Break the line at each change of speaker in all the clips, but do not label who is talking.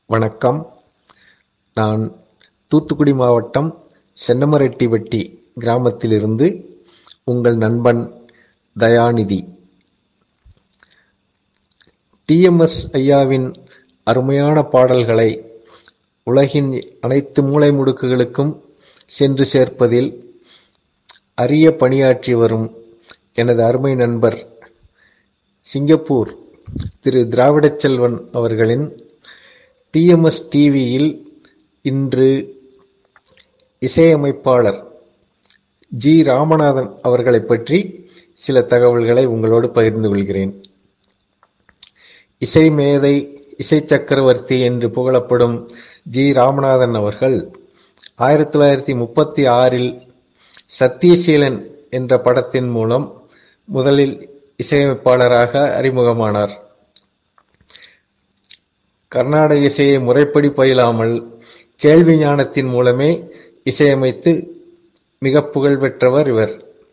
வணக்கம் நான் தூத்துக்குடி மாவட்டம் சென்னமரெட்டிவட்டி கிராமத்திலிருந்து உங்கள் நண்பன் தயாநிதி டிஎம்எஸ் ஐயாவின் அருமையான பாடல்களை உலகின் அனைத்து மூலை முடுக்குகளுக்கும் சென்று சேர்ப்பதில் அரிய பணியாற்றி வரும் எனது அருமை நண்பர் சிங்கப்பூர் திரு திராவிடச் செல்வன் அவர்களின் டிஎம்எஸ் டிவியில் இன்று இசையமைப்பாளர் ஜி ராமநாதன் அவர்களை பற்றி சில தகவல்களை உங்களோடு பகிர்ந்து கொள்கிறேன் இசை மேதை இசை சக்கரவர்த்தி என்று புகழப்படும் ஜி ராமநாதன் அவர்கள் ஆயிரத்தி தொள்ளாயிரத்தி முப்பத்தி ஆறில் சத்தியசீலன் என்ற படத்தின் மூலம் முதலில் இசையமைப்பாளராக அறிமுகமானார் கர்நாடக இசையை முறைப்படி பயிலாமல் கேள்வி ஞானத்தின் மூலமே இசையமைத்து மிக புகழ் பெற்றவர் இவர்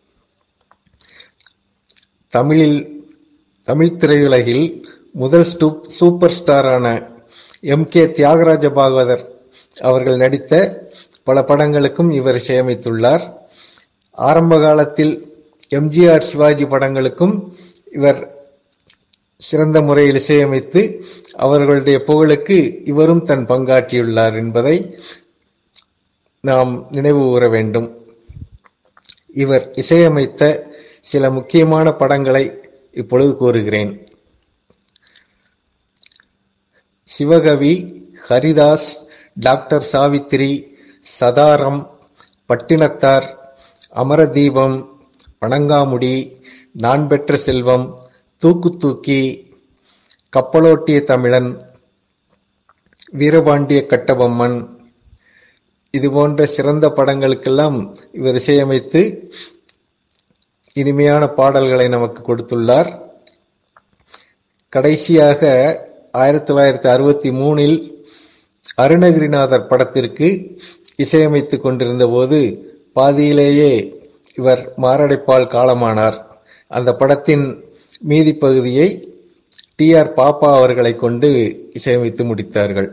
தமிழில் தமிழ் திரையுலகில் முதல் ஸ்டூப் சூப்பர் ஸ்டாரான எம் கே தியாகராஜ பாகவதர் அவர்கள் நடித்த பல படங்களுக்கும் இவர் இசையமைத்துள்ளார் ஆரம்ப காலத்தில் எம்ஜிஆர் சிவாஜி படங்களுக்கும் இவர் சிறந்த முறையில் இசையமைத்து அவர்களுடைய புகழுக்கு இவரும் தன் பங்காற்றியுள்ளார் என்பதை நாம் நினைவு கூற வேண்டும் இவர் இசையமைத்த சில முக்கியமான படங்களை இப்பொழுது கூறுகிறேன் சிவகவி ஹரிதாஸ் டாக்டர் சாவித்திரி சதாரம் பட்டினத்தார் அமரதீபம் வணங்காமுடி நான் பெற்ற செல்வம் தூக்கு தூக்கி கப்பலோட்டிய தமிழன் வீரபாண்டிய கட்டபொம்மன் இது போன்ற சிறந்த படங்களுக்கெல்லாம் இவர் இசையமைத்து இனிமையான பாடல்களை நமக்கு கொடுத்துள்ளார் கடைசியாக ஆயிரத்தி தொள்ளாயிரத்தி அறுபத்தி மூணில் அருணகிரிநாதர் படத்திற்கு இசையமைத்து கொண்டிருந்த போது பாதியிலேயே இவர் மாரடைப்பால் காலமானார் அந்த படத்தின் மீதி பகுதியை டி ஆர் பாப்பா அவர்களை கொண்டு இசையமைத்து முடித்தார்கள்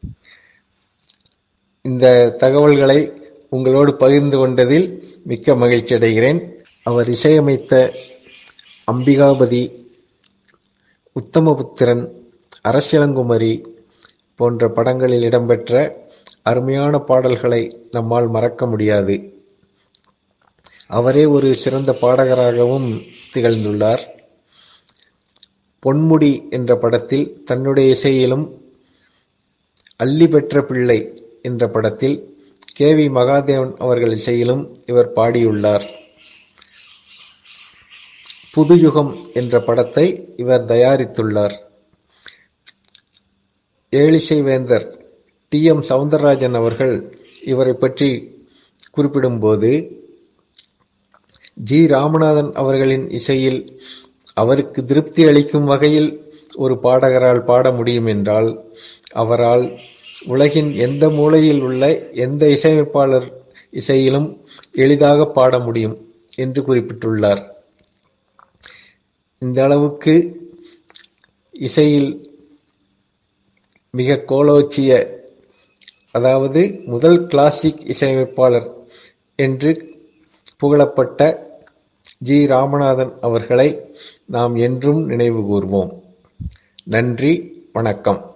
இந்த தகவல்களை உங்களோடு பகிர்ந்து கொண்டதில் மிக்க மகிழ்ச்சி அடைகிறேன் அவர் இசையமைத்த அம்பிகாபதி உத்தமபுத்திரன் அரசியலங்குமரி போன்ற படங்களில் இடம்பெற்ற அருமையான பாடல்களை நம்மால் மறக்க முடியாது அவரே ஒரு சிறந்த பாடகராகவும் திகழ்ந்துள்ளார் பொன்முடி என்ற படத்தில் தன்னுடைய இசையிலும் அள்ளி பெற்ற பிள்ளை என்ற படத்தில் கே வி மகாதேவன் அவர்கள் இசையிலும் இவர் பாடியுள்ளார் புதுயுகம் என்ற படத்தை இவர் தயாரித்துள்ளார் ஏழிசை வேந்தர் டி எம் சவுந்தரராஜன் அவர்கள் இவரை பற்றி குறிப்பிடும்போது ஜி ராமநாதன் அவர்களின் இசையில் அவருக்கு திருப்தி அளிக்கும் வகையில் ஒரு பாடகரால் பாட முடியும் என்றால் அவரால் உலகின் எந்த மூலையில் உள்ள எந்த இசையமைப்பாளர் இசையிலும் எளிதாக பாட முடியும் என்று குறிப்பிட்டுள்ளார் இந்த அளவுக்கு இசையில் மிக கோலோச்சிய அதாவது முதல் கிளாசிக் இசையமைப்பாளர் என்று புகழப்பட்ட ஜி ராமநாதன் அவர்களை நாம் என்றும் நினைவு கூர்வோம் நன்றி வணக்கம்